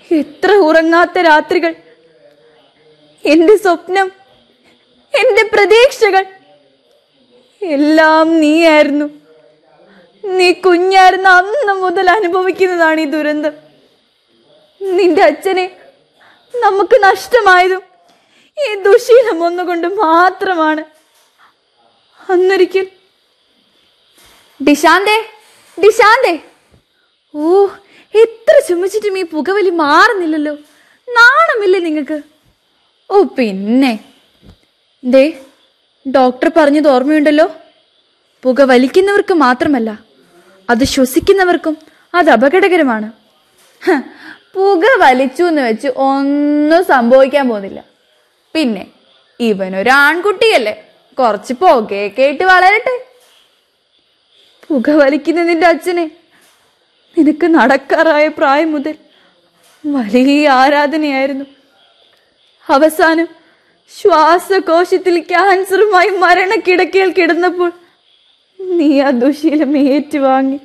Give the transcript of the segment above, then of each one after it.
എത്ര ഉറങ്ങാത്ത രാത്രികൾ എന്റെ സ്വപ്നം എന്റെ പ്രതീക്ഷകൾ എല്ലാം നീയായിരുന്നു നീ കുഞ്ഞായിരുന്ന അന്ന് മുതൽ അനുഭവിക്കുന്നതാണ് ഈ ദുരന്തം നിന്റെ അച്ഛനെ നമുക്ക് നഷ്ടമായതും ഈ ദുശീലം ഒന്നുകൊണ്ട് മാത്രമാണ് അന്നൊരിക്കൽ ഡിഷാന്തേ ഡിഷാന്തേ ഓ എത്ര ചുമച്ചിട്ടും ഈ പുകവലി മാറുന്നില്ലല്ലോ നാണമില്ലേ നിങ്ങൾക്ക് ഓ പിന്നെ ദേ ഡോക്ടർ പറഞ്ഞത് ഓർമ്മയുണ്ടല്ലോ പുക വലിക്കുന്നവർക്ക് മാത്രമല്ല അത് ശ്വസിക്കുന്നവർക്കും അത് അപകടകരമാണ് ഹ, പുക വലിച്ചു എന്ന് വെച്ച് ഒന്നും സംഭവിക്കാൻ പോകുന്നില്ല പിന്നെ ഇവനൊരു ആൺകുട്ടിയല്ലേ കുറച്ച് പുകയൊക്കെ ഇട്ട് വളരട്ടെ പുക വലിക്കുന്ന നിന്റെ അച്ഛനെ നിനക്ക് നടക്കാറായ പ്രായം മുതൽ വലിയ ആരാധനയായിരുന്നു അവസാനം ശ്വാസകോശത്തിൽ ക്യാൻസറുമായി മരണക്കിടക്കയിൽ കിടന്നപ്പോൾ നീ ആ ദുശീലം ഏറ്റുവാങ്ങി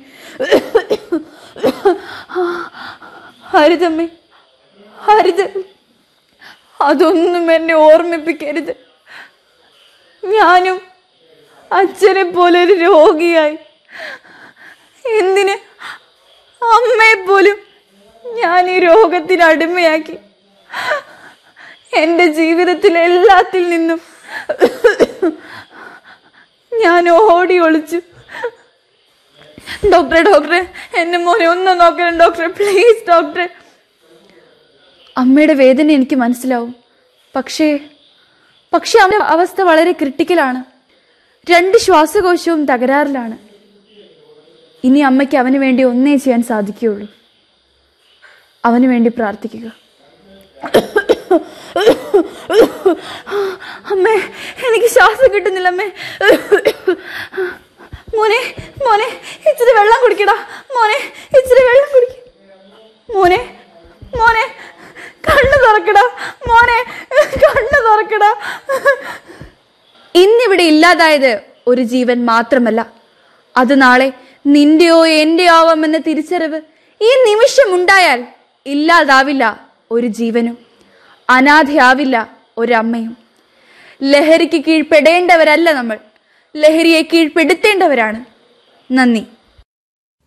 ഹരിതമ്മേ ഹരിത അതൊന്നും എന്നെ ഓർമ്മിപ്പിക്കരുത് ഞാനും അച്ഛനെ പോലെ ഒരു രോഗിയായി എന്തിന് അമ്മയെ പോലും ഞാൻ ഈ രോഗത്തിന് അടിമയാക്കി എൻ്റെ ജീവിതത്തിൽ എല്ലാത്തിൽ നിന്നും ഞാൻ ഓടി ഒളിച്ചു ഡോക്ടറെ ഡോക്ടറെ എന്നെ മോനെ ഒന്ന് നോക്കണം ഡോക്ടറെ പ്ലീസ് ഡോക്ടറെ അമ്മയുടെ വേദന എനിക്ക് മനസ്സിലാവും പക്ഷേ പക്ഷെ അവന്റെ അവസ്ഥ വളരെ ക്രിട്ടിക്കലാണ് രണ്ട് ശ്വാസകോശവും തകരാറിലാണ് ഇനി അമ്മയ്ക്ക് അവന് വേണ്ടി ഒന്നേ ചെയ്യാൻ സാധിക്കുകയുള്ളൂ അവന് വേണ്ടി പ്രാർത്ഥിക്കുക അമ്മേ എനിക്ക് ശ്വാസം കിട്ടുന്നില്ല അമ്മേ മോനെ മോനെ ഇച്ചിരി വെള്ളം കുടിക്കടാ മോനെ ഇച്ചിരി വെള്ളം കുടിക്ക മോനെ മോനെ കണ്ണു തുറക്കടാ മോനെ കണ്ണു തുറക്കടാ ഇന്നിവിടെ ഇല്ലാതായത് ഒരു ജീവൻ മാത്രമല്ല അത് നാളെ നിന്റെയോ എന്റെയോ ആവാമെന്ന തിരിച്ചറിവ് ഈ നിമിഷം ഉണ്ടായാൽ ഇല്ലാതാവില്ല ഒരു ജീവനും അനാഥയാവില്ല ഒരമ്മയും ലഹരിക്ക് കീഴ്പ്പെടേണ്ടവരല്ല നമ്മൾ ലഹരിയെ കീഴ്പ്പെടുത്തേണ്ടവരാണ് നന്ദി